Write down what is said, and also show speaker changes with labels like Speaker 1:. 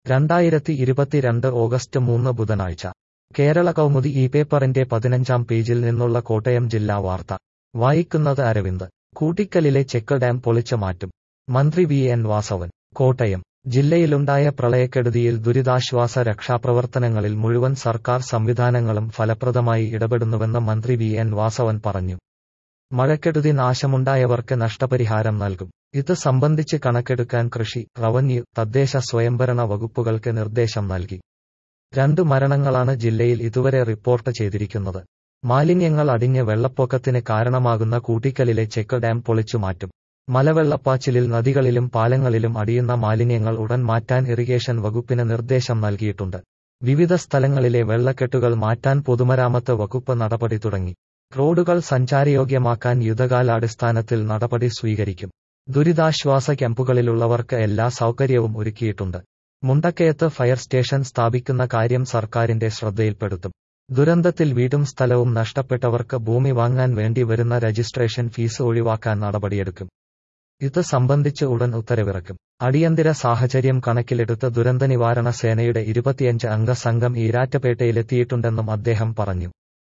Speaker 1: രണ്ടായിരത്തി ഇരുപത്തിരണ്ട് ഓഗസ്റ്റ് മൂന്ന് ബുധനാഴ്ച കേരള കൗമുദി ഈ പേപ്പറിന്റെ പതിനഞ്ചാം പേജിൽ നിന്നുള്ള കോട്ടയം ജില്ലാ വാർത്ത വായിക്കുന്നത് അരവിന്ദ് കൂട്ടിക്കലിലെ ചെക്ക് ഡാം പൊളിച്ചു മാറ്റും മന്ത്രി വി എൻ വാസവൻ കോട്ടയം ജില്ലയിലുണ്ടായ പ്രളയക്കെടുതിയിൽ ദുരിതാശ്വാസ രക്ഷാപ്രവർത്തനങ്ങളിൽ മുഴുവൻ സർക്കാർ സംവിധാനങ്ങളും ഫലപ്രദമായി ഇടപെടുന്നുവെന്ന് മന്ത്രി വി എൻ വാസവൻ പറഞ്ഞു മഴക്കെടുതി നാശമുണ്ടായവർക്ക് നഷ്ടപരിഹാരം നൽകും ഇത് സംബന്ധിച്ച് കണക്കെടുക്കാൻ കൃഷി റവന്യൂ തദ്ദേശ സ്വയംഭരണ വകുപ്പുകൾക്ക് നിർദ്ദേശം നൽകി രണ്ടു മരണങ്ങളാണ് ജില്ലയിൽ ഇതുവരെ റിപ്പോർട്ട് ചെയ്തിരിക്കുന്നത് മാലിന്യങ്ങൾ അടിഞ്ഞ് വെള്ളപ്പൊക്കത്തിന് കാരണമാകുന്ന കൂട്ടിക്കലിലെ ചെക്ക് ഡാം പൊളിച്ചു മാറ്റും മലവെള്ളപ്പാച്ചിലിൽ നദികളിലും പാലങ്ങളിലും അടിയുന്ന മാലിന്യങ്ങൾ ഉടൻ മാറ്റാൻ ഇറിഗേഷൻ വകുപ്പിന് നിർദ്ദേശം നൽകിയിട്ടുണ്ട് വിവിധ സ്ഥലങ്ങളിലെ വെള്ളക്കെട്ടുകൾ മാറ്റാൻ പൊതുമരാമത്ത് വകുപ്പ് നടപടി തുടങ്ങി റോഡുകൾ സഞ്ചാരയോഗ്യമാക്കാൻ യുദ്ധകാലാടിസ്ഥാനത്തിൽ നടപടി സ്വീകരിക്കും ദുരിതാശ്വാസ ക്യാമ്പുകളിലുള്ളവർക്ക് എല്ലാ സൗകര്യവും ഒരുക്കിയിട്ടുണ്ട് മുണ്ടക്കയത്ത് ഫയർ സ്റ്റേഷൻ സ്ഥാപിക്കുന്ന കാര്യം സർക്കാരിന്റെ ശ്രദ്ധയിൽപ്പെടുത്തും ദുരന്തത്തിൽ വീടും സ്ഥലവും നഷ്ടപ്പെട്ടവർക്ക് ഭൂമി വാങ്ങാൻ വേണ്ടി വരുന്ന രജിസ്ട്രേഷൻ ഫീസ് ഒഴിവാക്കാൻ നടപടിയെടുക്കും ഇത് സംബന്ധിച്ച് ഉടൻ ഉത്തരവിറക്കും അടിയന്തര സാഹചര്യം കണക്കിലെടുത്ത് ദുരന്തനിവാരണ സേനയുടെ ഇരുപത്തിയഞ്ച് അംഗ സംഘം ഈരാറ്റപേട്ടയിലെത്തിയിട്ടുണ്ടെന്നും അദ്ദേഹം പറഞ്ഞു